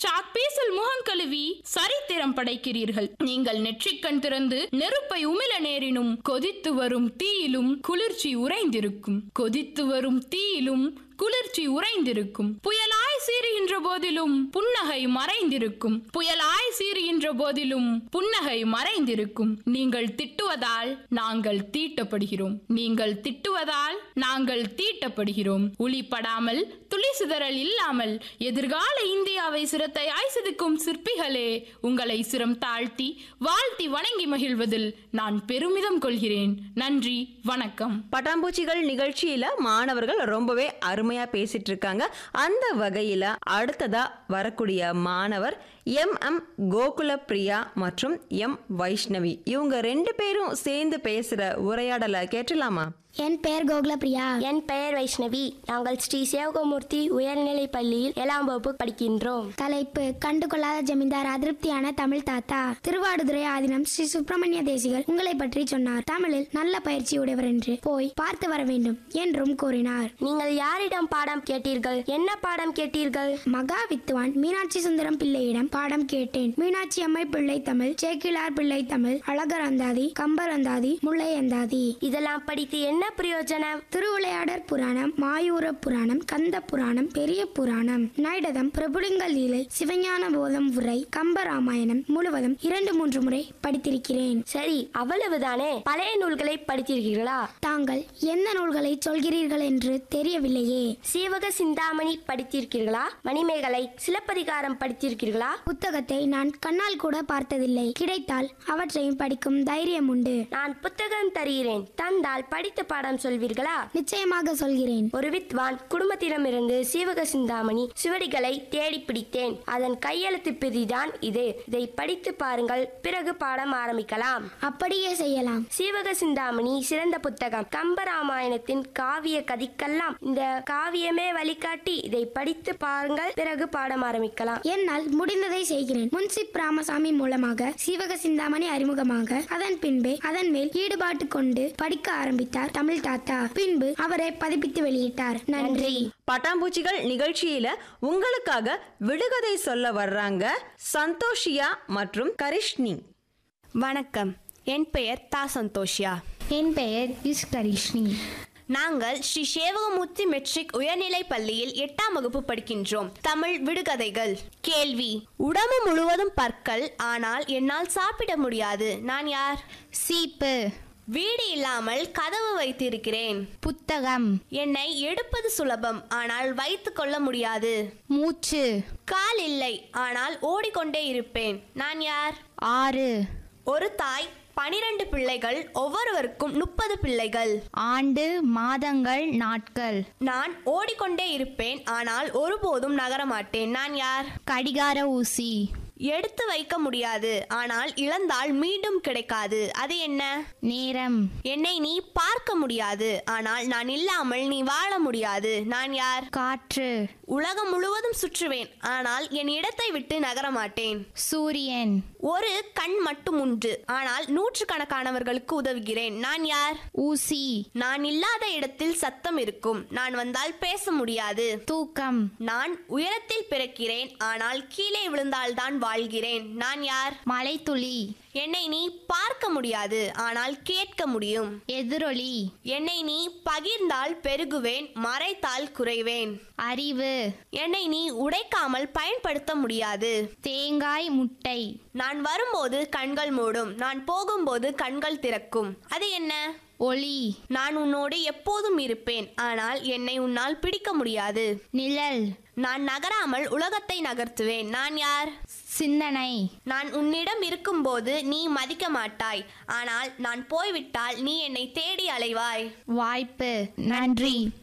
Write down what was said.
சாக்பீஸில் முகம் கழுவி சரித்திரம் படைக்கிறீர்கள் நீங்கள் நெற்றிக்கண் திறந்து நெருப்பை உமிழ நேரினும் கொதித்து வரும் தீயிலும் குளிர்ச்சி உறைந்திருக்கும் கொதித்து வரும் தீயிலும் குளிர்ச்சி உறைந்திருக்கும் புயலாய் சீறுகின்ற போதிலும் புன்னகை மறைந்திருக்கும் புயலாய் சீறுகின்ற போதிலும் புன்னகை மறைந்திருக்கும் நீங்கள் திட்டுவதால் நாங்கள் தீட்டப்படுகிறோம் நீங்கள் திட்டுவதால் நாங்கள் தீட்டப்படுகிறோம் உளிப்படாமல் துளி சிதறல் இல்லாமல் எதிர்கால இந்தியாவை சிரத்தையாய் செதுக்கும் சிற்பிகளே உங்களை சிரம் தாழ்த்தி வாழ்த்தி வணங்கி மகிழ்வதில் நான் பெருமிதம் கொள்கிறேன் நன்றி வணக்கம் பட்டாம்பூச்சிகள் நிகழ்ச்சியில மாணவர்கள் ரொம்பவே அருமையா பேசிட்டு இருக்காங்க அந்த வகையில அடுத்ததா வரக்கூடிய மாணவர் எம் எம் கோகுல பிரியா மற்றும் எம் வைஷ்ணவி இவங்க ரெண்டு பேரும் சேர்ந்து பேசுற உரையாடலை கேட்டலாமா என் பெயர் கோகுலப்பிரியா என் பெயர் வைஷ்ணவி நாங்கள் ஸ்ரீ சேவகமூர்த்தி உயர்நிலைப் பள்ளியில் ஏழாம் வகுப்பு படிக்கின்றோம் தலைப்பு கண்டுகொள்ளாத ஜமீன்தார் அதிருப்தியான தமிழ் தாத்தா திருவாடுதுறை ஆதீனம் ஸ்ரீ சுப்பிரமணிய தேசிகர் உங்களை பற்றி சொன்னார் தமிழில் நல்ல பயிற்சி உடையவர் என்று போய் பார்த்து வர வேண்டும் என்றும் கூறினார் நீங்கள் யாரிடம் பாடம் கேட்டீர்கள் என்ன பாடம் கேட்டீர்கள் மகா வித்துவான் மீனாட்சி சுந்தரம் பிள்ளையிடம் பாடம் கேட்டேன் மீனாட்சி அம்மை பிள்ளை தமிழ் சேக்கிலார் பிள்ளை தமிழ் அழகர் அந்தாதி கம்பர் அந்தாதி முல்லை அந்தாதி இதெல்லாம் படித்து என்ன பிரயோஜனம் திருவிளையாடற் புராணம் மாயூர புராணம் கந்த புராணம் பெரிய புராணம் நாயுடதம் பிரபுலிங்க லீலை சிவஞான போதம் உரை கம்ப ராமாயணம் முழுவதும் இரண்டு மூன்று முறை படித்திருக்கிறேன் சரி அவ்வளவுதானே பழைய நூல்களை படித்தீர்களா தாங்கள் எந்த நூல்களை சொல்கிறீர்கள் என்று தெரியவில்லையே சீவக சிந்தாமணி படித்திருக்கிறீர்களா மணிமேகலை சிலப்பதிகாரம் படித்திருக்கிறீர்களா புத்தகத்தை நான் கண்ணால் கூட பார்த்ததில்லை கிடைத்தால் அவற்றையும் படிக்கும் தைரியம் உண்டு நான் புத்தகம் தருகிறேன் தந்தால் படித்த பாடம் சொல்வீர்களா நிச்சயமாக சொல்கிறேன் ஒரு வித்வான் குடும்பத்திடமிருந்து சீவக சிந்தாமணி சுவடிகளை தேடி பிடித்தேன் அதன் கையெழுத்து பிரதிதான் இது இதை படித்து பாருங்கள் பிறகு பாடம் ஆரம்பிக்கலாம் அப்படியே செய்யலாம் சீவக சிந்தாமணி சிறந்த புத்தகம் கம்பராமாயணத்தின் காவிய கதிக்கெல்லாம் இந்த காவியமே வழிகாட்டி இதை படித்து பாருங்கள் பிறகு பாடம் ஆரம்பிக்கலாம் என்னால் முடிந்ததை செய்கிறேன் முன்சிப் ராமசாமி மூலமாக சீவக சிந்தாமணி அறிமுகமாக அதன் பின்பே அதன் மேல் ஈடுபாட்டு கொண்டு படிக்க ஆரம்பித்தார் தமிழ் தாத்தா பின்பு அவரை பதிப்பித்து வெளியிட்டார் நன்றி பட்டாம்பூச்சிகள் நிகழ்ச்சியில உங்களுக்காக விடுகதை சொல்ல வர்றாங்க சந்தோஷியா மற்றும் கரிஷ்னி வணக்கம் என் பெயர் தா சந்தோஷியா என் பெயர் இஸ் கரிஷ்ணி நாங்கள் ஸ்ரீ சேவகமூர்த்தி மெட்ரிக் உயர்நிலைப் பள்ளியில் எட்டாம் வகுப்பு படிக்கின்றோம் தமிழ் விடுகதைகள் கேள்வி உடம்பு முழுவதும் பற்கள் ஆனால் என்னால் சாப்பிட முடியாது நான் யார் சீப்பு வீடு இல்லாமல் கதவு வைத்திருக்கிறேன் புத்தகம் என்னை எடுப்பது சுலபம் ஆனால் வைத்துக் கொள்ள முடியாது மூச்சு கால் இல்லை ஆனால் ஓடிக்கொண்டே இருப்பேன் நான் யார் ஆறு ஒரு தாய் பனிரெண்டு பிள்ளைகள் ஒவ்வொருவருக்கும் முப்பது பிள்ளைகள் ஆண்டு மாதங்கள் நாட்கள் நான் ஓடிக்கொண்டே இருப்பேன் ஆனால் ஒருபோதும் நகரமாட்டேன் நான் யார் கடிகார ஊசி எடுத்து வைக்க முடியாது ஆனால் இழந்தால் மீண்டும் கிடைக்காது அது என்ன நேரம் என்னை நீ பார்க்க முடியாது ஆனால் நான் இல்லாமல் நீ வாழ முடியாது நான் யார் காற்று உலகம் முழுவதும் சுற்றுவேன் ஆனால் என் இடத்தை விட்டு நகரமாட்டேன் சூரியன் ஒரு கண் மட்டும் உண்டு ஆனால் நூற்றுக்கணக்கானவர்களுக்கு உதவுகிறேன் நான் யார் ஊசி நான் இல்லாத இடத்தில் சத்தம் இருக்கும் நான் வந்தால் பேச முடியாது தூக்கம் நான் உயரத்தில் பிறக்கிறேன் ஆனால் கீழே விழுந்தால்தான் வாழ்கிறேன் நான் யார் மலைத்துளி என்னை நீ பார்க்க முடியாது ஆனால் கேட்க முடியும் எதிரொலி என்னை நீ பகிர்ந்தால் பெருகுவேன் மறைத்தால் குறைவேன் அறிவு என்னை நீ உடைக்காமல் பயன்படுத்த முடியாது தேங்காய் முட்டை நான் வரும்போது கண்கள் மூடும் நான் போகும்போது கண்கள் திறக்கும் அது என்ன ஒளி நான் உன்னோடு எப்போதும் இருப்பேன் ஆனால் என்னை உன்னால் பிடிக்க முடியாது நிழல் நான் நகராமல் உலகத்தை நகர்த்துவேன் நான் யார் சிந்தனை நான் உன்னிடம் இருக்கும்போது நீ மதிக்க மாட்டாய் ஆனால் நான் போய்விட்டால் நீ என்னை தேடி அலைவாய் வாய்ப்பு நன்றி